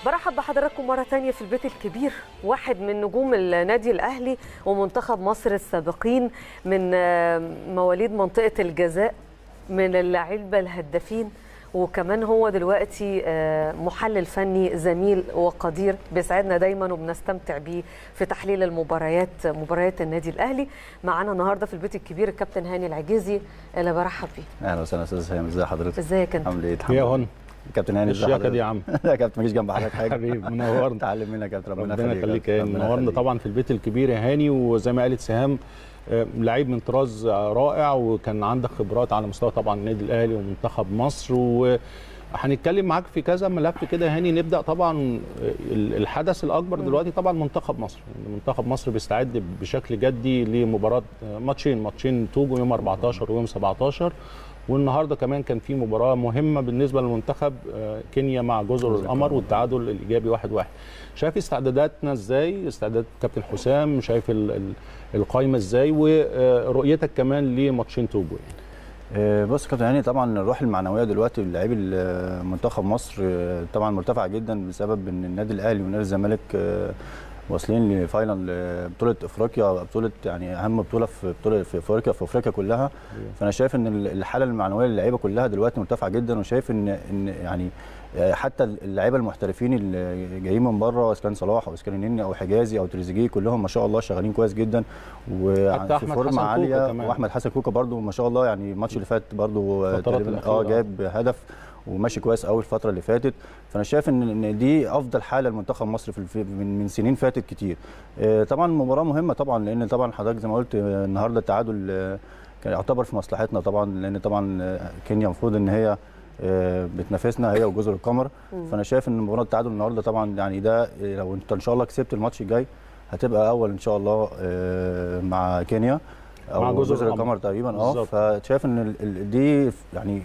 برحب بحضراتكم مرة تانية في البيت الكبير واحد من نجوم النادي الأهلي ومنتخب مصر السابقين من مواليد منطقة الجزاء من اللعيبة الهدافين وكمان هو دلوقتي محلل فني زميل وقدير بيسعدنا دايما وبنستمتع بيه في تحليل المباريات مباريات النادي الاهلي معانا النهارده في البيت الكبير الكابتن هاني العجيزي اللي برحب بيه اهلا وسهلا استاذ هاني ازي حضرتك ازيك انت عامل ايه يا هون كابتن هاني ازي الشياكه دي يا عم يا كابتن مفيش جنب حضرتك حاجه حبيبي منورنا تعلم منك يا كابتن ربنا يخليك يا منورنا طبعا في البيت الكبير يا هاني وزي ما قالت سهام لعيب من طراز رائع وكان عندك خبرات على مستوى طبعا النادي الاهلي ومنتخب مصر و هنتكلم معاك في كذا ملف كده هاني نبدا طبعا الحدث الاكبر دلوقتي طبعا منتخب مصر منتخب مصر بيستعد بشكل جدي لمباراه ماتشين ماتشين توجو يوم 14 ويوم 17 والنهارده كمان كان في مباراه مهمه بالنسبه للمنتخب كينيا مع جزر القمر والتعادل الايجابي 1-1 واحد واحد. شايف استعداداتنا ازاي استعداد كابتن حسام شايف القايمه ازاي ورؤيتك كمان لماتشين توجو يعني. بص كابتن هاني طبعا الروح المعنويه دلوقتي للاعبي منتخب مصر طبعا مرتفعه جدا بسبب ان النادي الاهلي ونادي الزمالك واصلين لفاينل بطوله افريقيا بطوله يعني اهم بطوله في بطوله في افريقيا في افريقيا كلها فانا شايف ان الحاله المعنويه للعيبه كلها دلوقتي مرتفعه جدا وشايف ان ان يعني حتى اللعيبه المحترفين اللي جايين من بره اذا كان صلاح او اذا كان النني او حجازي او تريزيجيه كلهم ما شاء الله شغالين كويس جدا وفي فورمه عاليه واحمد حسن كوكا برده ما شاء الله يعني الماتش اللي فات برده اه جاب هدف وماشي كويس قوي الفتره اللي فاتت فانا شايف ان ان دي افضل حاله لمنتخب مصر في من من سنين فاتت كتير طبعا مباراه مهمه طبعا لان طبعا حضرتك زي ما قلت النهارده التعادل كان يعتبر في مصلحتنا طبعا لان طبعا كينيا المفروض ان هي بتنافسنا هي وجزر القمر فانا شايف ان مباراه التعادل النهارده طبعا يعني ده لو انت ان شاء الله كسبت الماتش الجاي هتبقى اول ان شاء الله مع كينيا او مع جزر, جزر القمر تقريبا اه فشايف ان دي يعني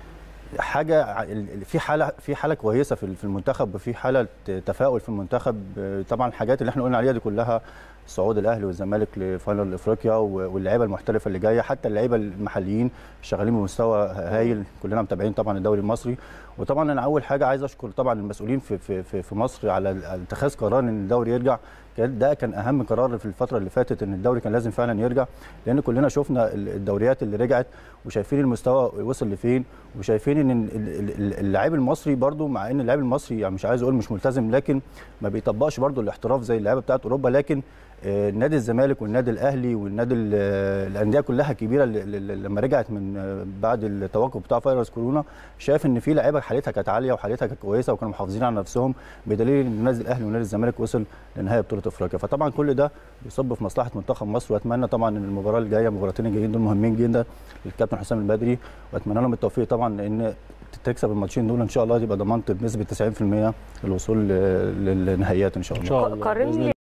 حاجه في حاله في حاله كويسه في المنتخب وفي حاله تفاؤل في المنتخب طبعا الحاجات اللي احنا قلنا عليها دي كلها صعود الاهلي والزمالك لفاينل افريقيا واللعيبه المحترفه اللي جايه حتى اللعيبه المحليين شغالين بمستوى هايل كلنا متابعين طبعا الدوري المصري وطبعا انا اول حاجه عايز اشكر طبعا المسؤولين في في في مصر على اتخاذ قرار ان الدوري يرجع ده كان اهم قرار في الفتره اللي فاتت ان الدوري كان لازم فعلا يرجع لان كلنا شفنا الدوريات اللي رجعت وشايفين المستوى وصل لفين وشايفين ان اللاعب المصري برده مع ان اللاعب المصري يعني مش عايز اقول مش ملتزم لكن ما بيطبقش برده الاحتراف زي اللعيبه بتاعت اوروبا لكن نادي الزمالك والنادي الاهلي والنادي الانديه كلها الكبيره لما رجعت من بعد التوقف بتاع فيروس كورونا شايف ان في لعيبه حالتها كانت عاليه وحالتها كانت كويسه وكانوا محافظين على نفسهم بدليل ان النادي الاهلي ونادي الزمالك وصل لنهائي بطوله افريقيا فطبعا كل ده بيصب في مصلحه منتخب مصر واتمنى طبعا ان المباراه الجايه المباراتين الجايين دول مهمين جدا للكابتن حسام البدري واتمنى لهم التوفيق طبعا لان تكسب الماتشين دول ان شاء الله يبقى ضمنت بنسبه 90% الوصول للنهائيات ان شاء الله. ان شاء الله